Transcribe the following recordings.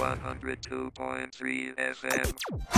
102.3 FM.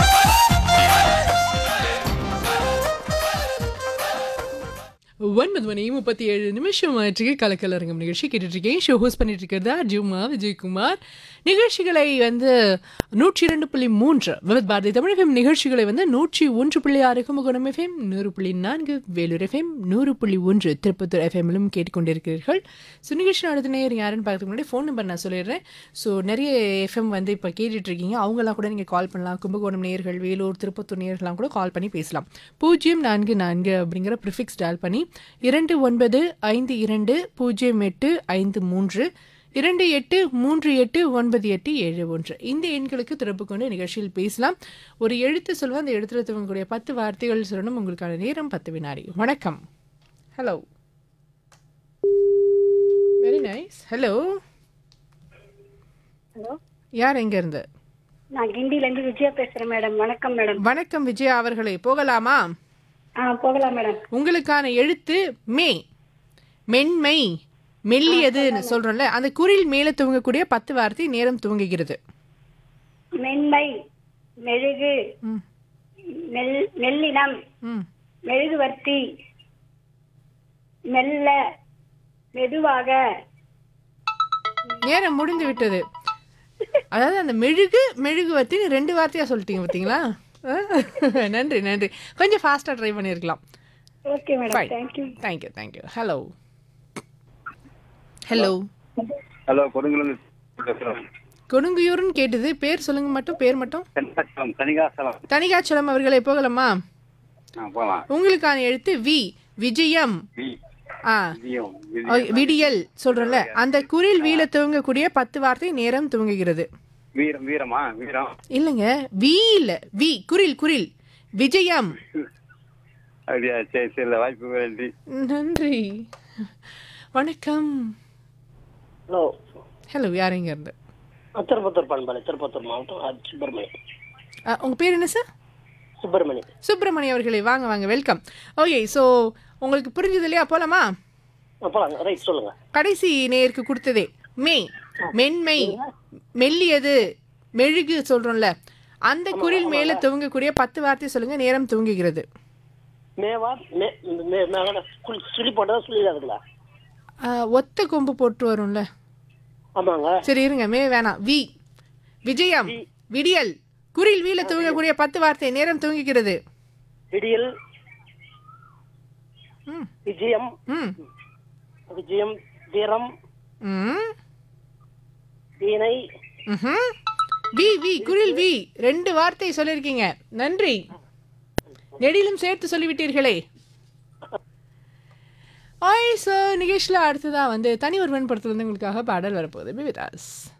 ஒன்பது மணி முப்பத்தி ஏழு நிமிஷம் ஆயிற்றுக்கு கலக்கலரங்கம் நிகழ்ச்சி கேட்டுட்டு இருக்கேன் ஷோ ஹோஸ்ட் பண்ணிட்டு இருக்கிறதா ஜுமா விஜயகுமார் நிகழ்ச்சிகளை வந்து நூற்றி இரண்டு புள்ளி மூன்று விவத் பாரதி தமிழகம் நிகழ்ச்சிகளை வந்து நூற்றி ஒன்று புள்ளி ஆறு கும்பகோணம் எஃப்எம் நூறு புள்ளி நான்கு வேலூர் எஃப்எம் நூறு புள்ளி ஒன்று திருப்பத்தூர் எஃப்எம்லும் கேட்டுக்கொண்டிருக்கிறீர்கள் ஸோ நிகழ்ச்சி நடத்த நேர் யாருன்னு பார்க்கறதுக்கு முன்னாடி ஃபோன் நம்பர் நான் சொல்லிடுறேன் ஸோ நிறைய எஃப்எம் வந்து இப்போ கேட்டுட்டு இருக்கீங்க அவங்களாம் கூட நீங்கள் கால் பண்ணலாம் கும்பகோணம் நேர்கள் வேலூர் திருப்பத்தூர் நேர்கள்லாம் கூட கால் பண்ணி பேசலாம் பூஜ்ஜியம் நான்கு நான்கு அப்படிங்கிற ப்ரிஃபிக்ஸ் டயல் பண்ணி இரண்டு ஒன்பது ஐந்து இரண்டு பூஜ்ஜியம் எட்டு ஐந்து மூன்று இரண்டு எட்டு மூன்று எட்டு ஒன்பது எட்டு ஏழு ஒன்று இந்த எண்களுக்கு தொடர்பு கொண்டு நிகழ்ச்சியில் பேசலாம் ஒரு எழுத்து சொல்லுவேன் அந்த எழுத்துல துவங்கக்கூடிய பத்து வார்த்தைகள் சொல்லணும் உங்களுக்கான நேரம் பத்து வினாடி வணக்கம் hello very nice hello hello யார் எங்க இருந்து நான் கிண்டில இருந்து விஜயா பேசுறேன் மேடம் வணக்கம் மேடம் வணக்கம் விஜயா அவர்களே போகலாமா ஆ போகலாம் மேடம் உங்களுக்கான எழுத்து மே மென்மை மெல்லியதுன்னு சொல்றோம்ல அந்த குரில் மேலே துவங்கக்கூடிய பத்து வார்த்தை நேரம் துவங்குகிறது மென்மை மெழுகு ம் மெல் மெல்லினம் ம் மெழுகுவர்த்தி மெல்ல மெதுவாக நேரம் முடிந்து விட்டது அதாவது அந்த மெழுகு மெழுகுவர்த்தின்னு ரெண்டு வார்த்தையா சொல்லிட்டீங்க பார்த்தீங்களா ஆ, நன்றி நன்றி கொஞ்சம் ஃபாஸ்ட்டாக ட்ரை பண்ணியிருக்கலாம் okay madam Fine. Thank you thank you thank you hello hello hello Kodungallur பேசுகிறோம் கொடுங்கையூர்னு கேட்டது பேர் சொல்லுங்க மட்டும் பேர் மட்டும் தென்காசலம் தனிகாசலம் தனிகாச்சலம் அவர்களே போகலாமா ஆ போகலாம் உங்களுக்கான எழுத்து வி விஜயம் வி ஆ விஜயம் ஓ, விடியல் சொல்றேன்ல அந்த குரில் வீல துவங்கக்கூடிய பத்து வார்த்தை நேரம் துவங்குகிறது வீரம் வீரமா வீரம் இல்லைங்க வி இல்ல வி குரில் குரில் விஜயம் அப்படியா சரி சரி இல்லை வாய்ப்பு நன்றி நன்றி வணக்கம் ஹலோ ஹலோ யார் எங்க இருந்து திருப்பத்தூர் பண்பாடு திருப்பத்தூர் மாவட்டம் அது சுப்பிரமணி ஆ, உங்க பேர் என்ன சார் சுப்பிரமணி சுப்பிரமணி அவர்களே வாங்க வாங்க வெல்கம் ஓகே ஸோ உங்களுக்கு புரிஞ்சது இல்லையா போலாமா போலாங்க ரைட் சொல்லுங்க கடைசி நேருக்கு கொடுத்ததே மே மென்மை மெல்லியது மெழுகு சொல்றோம்ல அந்த குரில் மேல துவங்கக்கூடிய பத்து வார்த்தை சொல்லுங்க நேரம் துவங்குகிறது மேவா மே மே மேல சுழி- சுழி போட்டதா சொல்லிடாதுங்களா ஆ, ஒத்த கொம்பு போட்டு வரும்ல ஆமாங்க சரி இருங்க மே வேணாம் வி விஜயம் விடியல் குரில் வீல துவங்கக்கூடிய பத்து வார்த்தை நேரம் துவங்குகிறது விடியல் ம் விஜயம் ம் விஜயம் வீரம் ம் வீணை ம்ஹும். வி வி குரில் வி ரெண்டு வார்த்தை சொல்லியிருக்கீங்க நன்றி நெடிலும் சேர்த்து சொல்லிவிட்டீர்களே ஆய் ஸோ நிகழ்ச்சியில் அடுத்ததாக வந்து தனி ஒருவன் படத்துல இருந்து உங்களுக்காக பாடல் வரப்போகுது விவிதாஸ்